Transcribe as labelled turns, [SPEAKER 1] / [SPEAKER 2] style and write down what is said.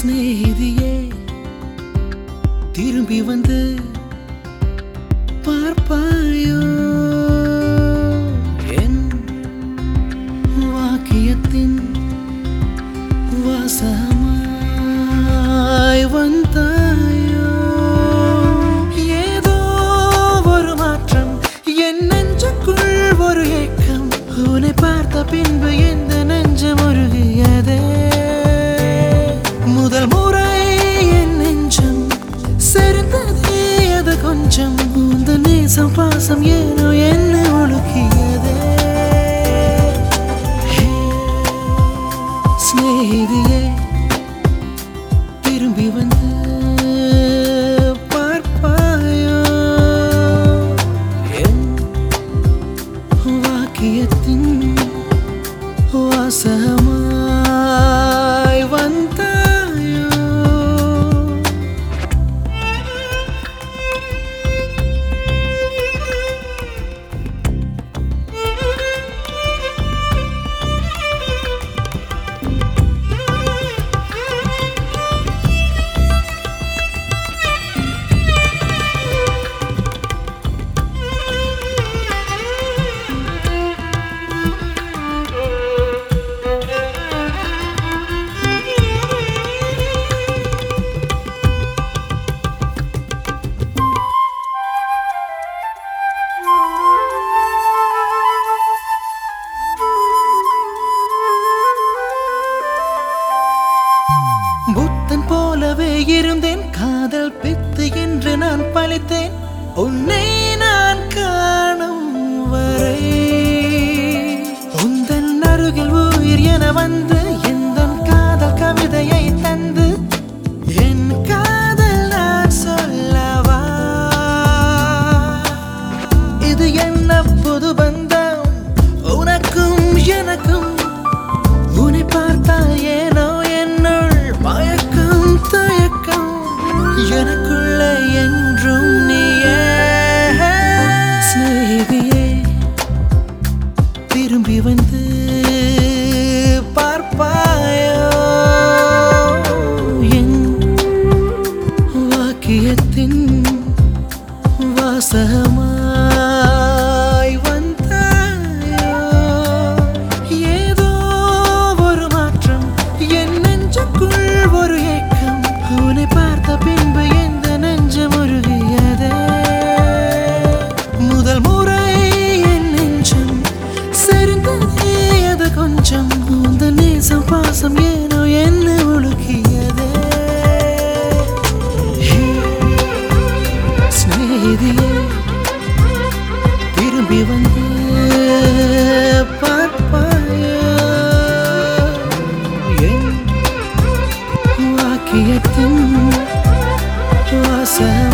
[SPEAKER 1] சிநேகிதியே திரும்பி வந்து பார்ப்பாயோ என் வாக்கியத்தின் வாசமாய் வந்தாயோ ஏதோ ஒரு மாற்றம் என் நெஞ்சுக்குள் ஒரு ஏக்கம் உன்னை பார்த்த பின்பு எந்த நெஞ்சம் உருகியதே முதல் முறை என் நெஞ்சம் செறிந்ததே அது கொஞ்சம் உந்த நேசம் பாசம் ஏனோ என்ன ஒழுக்கியதே சிநேகிதியே திரும்பி வந்து பார்ப்பாயோ என் வாக்கியத்தின் வாசமாய் வந்தாயோ புத்தன் போலவே இருந்தேன் காதல் பித்து என்று நான் பழித்தேன் உன்னை நான் காணும் வரை உந்தன் அருகில் உயிர் என வந்து எந்த காதல் கவிதையை தந்து என் காதல் நான் சொல்லவா இது என்ன புது பந்தம் உனக்கும் எனக்கும் உன்னை பார்த்தால் ஏனோ என்னுள் மயக்கம் தயக்கம் எனக்குள்ள என்றும் நீயே சிநேகிதியே திரும்பி வந்து பார்ப்பாயோ என் வாக்கியத்தின் வாசமாய் வந்தாயோ ஏதோ ஒரு மாற்றம் என் நெஞ்சுக்குள் ஒரு ஏக்கம் உன்னை பார்த்த பின்பு எந்த நெஞ்சம் உருகியதே முதல் முறை என் நெஞ்சம் செறிந்ததே அது கொஞ்சம் உந்த நேசம் பாசம் ஏனோ என்ன ஒழுக்கியதே சிநேகிதியே திரும்பி வந்து பார்ப்பாயோ என் வாக்கியத்தின் வாசம்